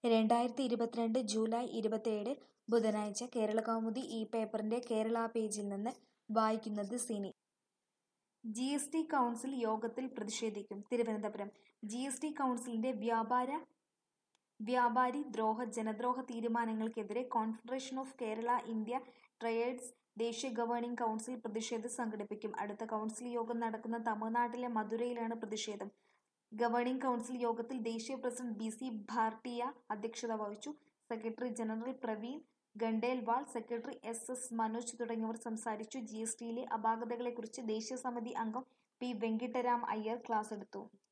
രണ്ടായിരത്തി ഇരുപത്തിരണ്ട് ജൂലൈ ഇരുപത്തിയേഴ് ബുധനാഴ്ച കേരളകൗമുദി ഈ പേപ്പറിന്റെ കേരള പേജിൽ നിന്ന് വായിക്കുന്നത് Sini G S T council യോഗത്തിൽ പ്രതിഷേധിക്കും തിരുവനന്തപുരം ജി എസ് ടി കൗൺസിലിന്റെ വ്യാപാര വ്യാപാരി ദ്രോഹ ജനദ്രോഹ തീരുമാനങ്ങൾക്കെതിരെ confederation of Kerala India traders ദേശീയ ഗവേണിംഗ് കൗൺസിൽ പ്രതിഷേധം സംഘടിപ്പിക്കും അടുത്ത കൗൺസിൽ യോഗം നടക്കുന്ന തമിഴ്നാട്ടിലെ മധുരയിലാണ് പ്രതിഷേധം ഗവേണിംഗ് കൗൺസിൽ യോഗത്തിൽ ദേശീയ പ്രസിഡന്റ് ബി സി ഭാർട്ടിയ അധ്യക്ഷത വഹിച്ചു secretary general Praveen Khandelwal secretary S S Manoj തുടങ്ങിയവർ സംസാരിച്ചു ജി എസ് ടിയിലെ അപാകതകളെക്കുറിച്ച് ദേശീയ സമിതി അംഗം പി വെങ്കിട്ടരാം അയ്യർ ക്ലാസെടുത്തു